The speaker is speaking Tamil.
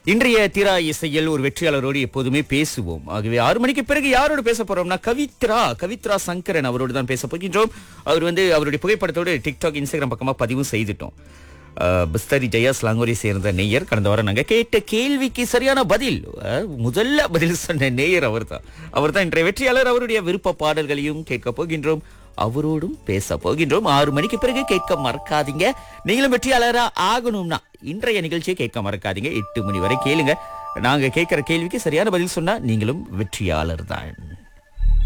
இன்றைய தீரா இசையில் ஒரு வெற்றியாளரோடு எப்போதுமே பேசுவோம் ஆகவே ஆறு மணிக்கு பிறகு யாரோடு பேச போறோம்னா கவித்ரா கவித்ரா சங்கரன் அவரோடு தான் பேச போகின்றோம் அவர் வந்து அவருடைய புகைப்படத்தோடு டிக்டாக் இன்ஸ்டாகிராம் பக்கமா பதிவும் செய்துட்டோம் அஹ், பிஸ்தரி ஜெயா ஸ்லாங்கோரை சேர்ந்த நேயர் கடந்த வாரம் நாங்க கேட்ட கேள்விக்கு சரியான பதில் அஹ், முதல்ல பதில் சொன்ன நேயர் அவர்தான் அவர்தான் இன்றைய வெற்றியாளர் அவருடைய விருப்ப பாடல்களையும் கேட்க போகின்றோம் அவரோடும் பேச போகின்றோம் ஆறு மணிக்கு பிறகு கேட்க மறக்காதீங்க நீங்களும் வெற்றியாளரா ஆகணும்னா இன்றைய நிகழ்ச்சியை கேட்க மறக்காதீங்க எட்டு மணி வரை கேளுங்க நாங்க கேட்கிற கேள்விக்கு சரியான பதில் சொன்னா நீங்களும் வெற்றியாளர் தான்